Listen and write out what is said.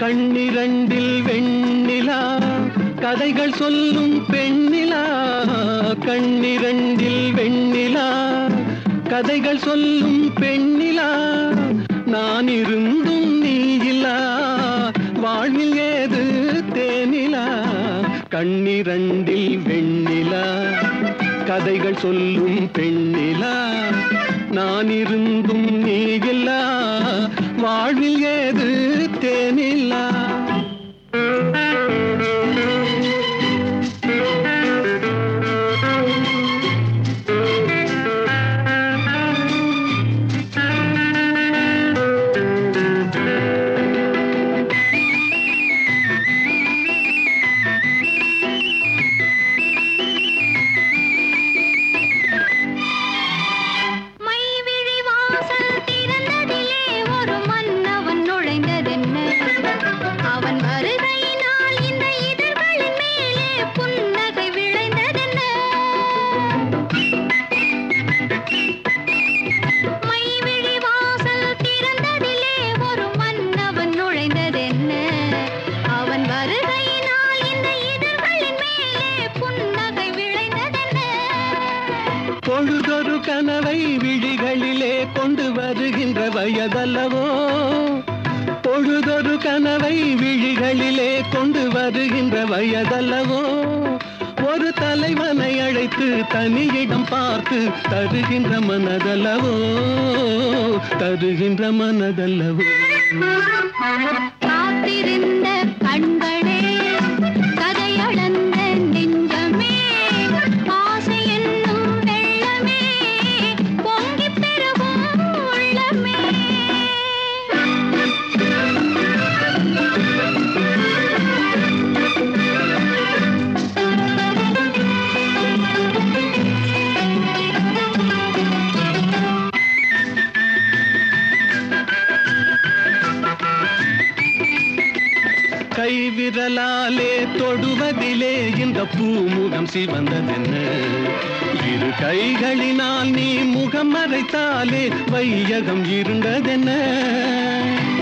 கண்ணிரண்டில் வெண்ணிலா கதைகள் சொல்லும் பெண்ணிலா கண்ணிரண்டில் வெண்ணிலா கதைகள் சொல்லும் பெண்ணிலா நான் இருந்தும் நீ இல்லா வாழ்வில் ஏது தேனிலா கண்ணிரண்டில் வெண்ணிலா கதைகள் சொல்லும் பெண்ணிலா நான் இருந்தும் நீ இல்லா வாழ்வில் ஏது தேனிலா மைவிழி வாசல் திறந்ததிலே ஒரு மன்னவன் நுழைந்ததென்ன அவன் வருகையினால் இந்த இதழ்களின் மேலே புன்னகை விளைந்ததென்ன மைவிழி வாசல் திறந்ததிலே ஒரு மன்னவன் நுழைந்ததென்ன அவன் வருகையினால் இந்த இதழ்களின் மேலே புன்னகை விளைந்ததென்ன பொழுதொரு கனவை விழிகளிலே கொண்டு வருகின்ற வயதல்லவோ பொழுதொரு கனவை விழிகளிலே கொண்டு வருகின்ற வயதல்லவோ ஒரு தலைவனை அழைத்து தனியிடம் பார்த்து தருகின்ற மனதல்லவோ தருகின்ற மனதல்லவோ காத்திருந்த கண்களே கதையளந்த நெஞ்சமே ஆசை என்னும் வெள்ளமே பொங்கிப் பெருகும் உள்ளமே கைவிரலாலே தொடுவதிலே இந்த பூமுகம் சிவந்ததென்ன இரு கைகளினால் நீ முகம் மறைத்தாலே வையகம் இருண்டதென்ன